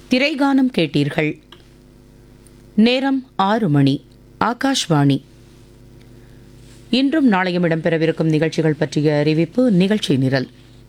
திரைகானம் கேட்டீர்கள் நேரம் ஆறு மணி ஆகாஷ்வாணி இன்றும் நாளையும் இடம்பெறவிருக்கும் நிகழ்ச்சிகள் பற்றிய அறிவிப்பு நிகழ்ச்சி நிரல்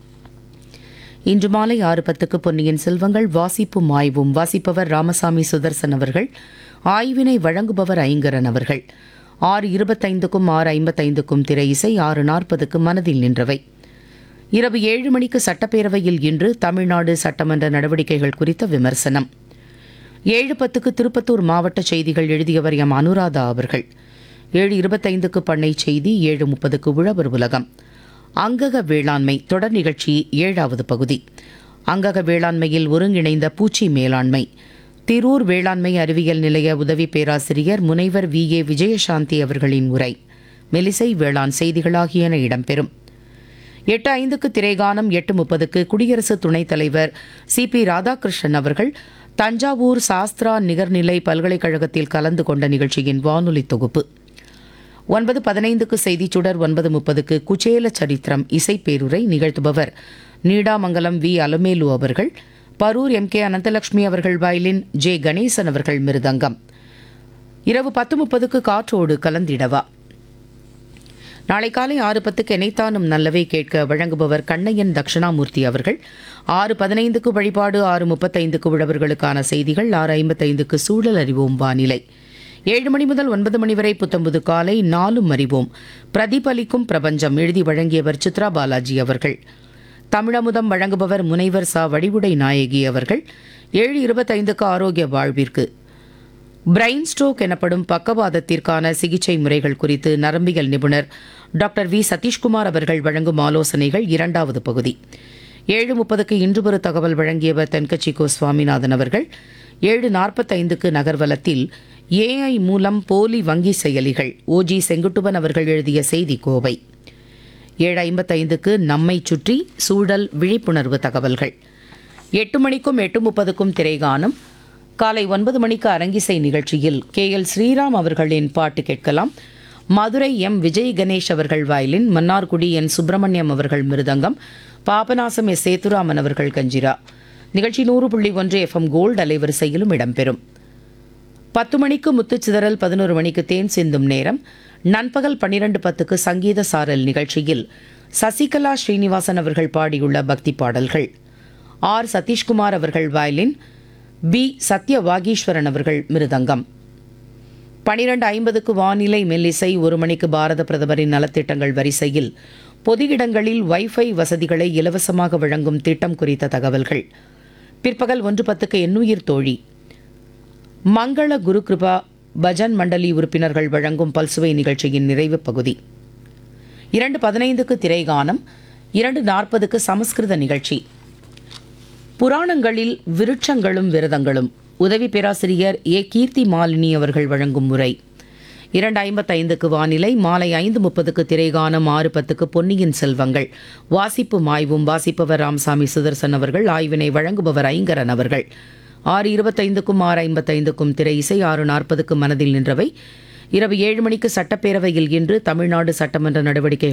இன்று மாலை ஆறு பத்துக்கு பொன்னியின் செல்வங்கள் வாசிப்பும் ஆய்வும் வாசிப்பவர் ராமசாமி சுதர்சன் அவர்கள் ஆய்வினை வழங்குபவர் ஐங்கரன் அவர்கள் ஆறு இருபத்தைந்துக்கும் ஆறு ஐம்பத்தைந்துக்கும் திரை இசை ஆறு நாற்பதுக்கு மனதில் நின்றவை இரவு ஏழு மணிக்கு சட்டப்பேரவையில் இன்று தமிழ்நாடு சட்டமன்ற நடவடிக்கைகள் குறித்த விமர்சனம் ஏழு பத்துக்கு திருப்பத்தூர் மாவட்ட செய்திகள் எழுதியவர் எம் அனுராதா அவர்கள் ஏழு இருபத்தைந்துக்கு பண்ணை செய்தி ஏழு முப்பதுக்கு உழவர் உலகம் அங்கக வேளாண்மை தொடர் நிகழ்ச்சி ஏழாவது பகுதி அங்கக வேளாண்மையில் ஒருங்கிணைந்த பூச்சி மேலாண்மை திரூர் வேளாண்மை அறிவியல் நிலைய உதவி பேராசிரியர் முனைவர் வி ஏ விஜயசாந்தி அவர்களின் உரை மெலிசை வேளாண் செய்திகளாகியன இடம்பெறும் எட்டு ஐந்துக்கு திரைகானம் எட்டு முப்பதுக்கு குடியரசு துணைத் தலைவர் சி பி ராதாகிருஷ்ணன் அவர்கள் தஞ்சாவூர் சாஸ்திரா நிகர்நிலை பல்கலைக்கழகத்தில் கலந்து கொண்ட நிகழ்ச்சியின் வானொலி தொகுப்பு ஒன்பது பதினைந்துக்கு செய்திச் சுடர் ஒன்பது முப்பதுக்கு குச்சேல சரித்திரம் இசைப்பேருரை நிகழ்த்துபவர் நீடாமங்கலம் வி அலமேலு அவர்கள் பரூர் எம் கே அனந்தலட்சுமி அவர்கள் வயலின் ஜே கணேசன் அவர்கள் மிருதங்கம் இரவு பத்து முப்பதுக்கு காற்றோடு கலந்திடவா நாளை காலை ஆறு பத்துக்கு எனைத்தானும் நல்லவை கேட்க வழங்குபவர் கண்ணையன் தட்சிணாமூர்த்தி அவர்கள் ஆறு பதினைந்துக்கு வழிபாடு ஆறு முப்பத்தைந்துக்கு உழவர்களுக்கான செய்திகள் ஆறு ஐம்பத்தைந்துக்கு சூழல் அறிவோம் வானிலை ஏழு மணி முதல் ஒன்பது மணி வரை புத்தம்புது காலை நாலும் அறிவோம் பிரதிபலிக்கும் பிரபஞ்சம் எழுதி வழங்கியவர் சித்ரா பாலாஜி அவர்கள் தமிழமுதம் வழங்குபவர் முனைவர் சா வடிவுடை நாயகி அவர்கள் ஏழு இருபத்தைந்துக்கு ஆரோக்கிய வாழ்விற்கு பிரைன் ஸ்ட்ரோக் எனப்படும் பக்கவாதத்திற்கான சிகிச்சை முறைகள் குறித்து நரம்பியல் நிபுணர் டாக்டர் வி சதீஷ்குமார் அவர்கள் வழங்கும் ஆலோசனைகள் இரண்டாவது பகுதி ஏழு முப்பதுக்கு இன்று ஒரு தகவல் வழங்கியவர் தென்கட்சி கோ சுவாமிநாதன் அவர்கள் ஏழு நாற்பத்தைந்துக்கு நகர்வலத்தில் ஏஐ மூலம் போலி வங்கி செயலிகள் ஓஜி செங்குட்டுவன் அவர்கள் எழுதிய செய்தி கோவை ஏழு ஐம்பத்தைந்துக்கு நம்மை சுற்றி சூழல் விழிப்புணர்வு தகவல்கள் எட்டு மணிக்கும் எட்டு முப்பதுக்கும் திரைகானம் காலை ஒன்பது மணிக்கு அரங்கிசை நிகழ்ச்சியில் கே எல் ஸ்ரீராம் அவர்களின் பாட்டு கேட்கலாம் மதுரை எம் விஜய் கணேஷ் அவர்கள் வயலின் மன்னார்குடி என் சுப்பிரமணியம் அவர்கள் மிருதங்கம் பாபநாசம் எஸ் சேத்துராமன் அவர்கள் கஞ்சிரா நிகழ்ச்சி நூறு புள்ளி ஒன்று எஃப்எம் கோல்டு அலைவரிசையிலும் இடம்பெறும் பத்து மணிக்கு முத்துச்சிதறல் பதினோரு மணிக்கு தேன் சிந்தும் நேரம் நண்பகல் பன்னிரண்டு பத்துக்கு சங்கீத சாரல் நிகழ்ச்சியில் சசிகலா ஸ்ரீனிவாசன் அவர்கள் பாடியுள்ள பக்தி பாடல்கள் ஆர் சதீஷ்குமார் அவர்கள் வயலின் பி சத்ய வாகீஸ்வரன் அவர்கள் மிருதங்கம் பனிரெண்டு ஐம்பதுக்கு வானிலை மெல்லிசை ஒரு மணிக்கு பாரத பிரதமரின் நலத்திட்டங்கள் வரிசையில் பொது இடங்களில் வைஃபை வசதிகளை இலவசமாக வழங்கும் திட்டம் குறித்த தகவல்கள் பிற்பகல் ஒன்று பத்துக்கு எண்ணுயிர் தோழி மங்கள குரு கிருபா பஜன் மண்டலி உறுப்பினர்கள் வழங்கும் பல்சுவை நிகழ்ச்சியின் நிறைவு பகுதி இரண்டு பதினைந்துக்கு திரைகானம் இரண்டு நாற்பதுக்கு சமஸ்கிருத நிகழ்ச்சி புராணங்களில் விருட்சங்களும் விரதங்களும் உதவி பேராசிரியர் ஏ கீர்த்தி மாலினி அவர்கள் வழங்கும் முறை இரண்டு ஐம்பத்தைந்துக்கு வானிலை மாலை ஐந்து முப்பதுக்கு திரைகானம் ஆறு பத்துக்கு பொன்னியின் செல்வங்கள் வாசிப்பு மாய்வும் வாசிப்பவர் ராமசாமி சுதர்சன் அவர்கள் ஆய்வினை வழங்குபவர் ஐங்கரன் அவர்கள் ஆறு இருபத்தைந்துக்கும் ஆறு ஐம்பத்தைந்துக்கும் திரை இசை ஆறு நாற்பதுக்கு மனதில் நின்றவை இரவு ஏழு மணிக்கு சட்டப்பேரவையில் இன்று தமிழ்நாடு சட்டமன்ற நடவடிக்கைகள்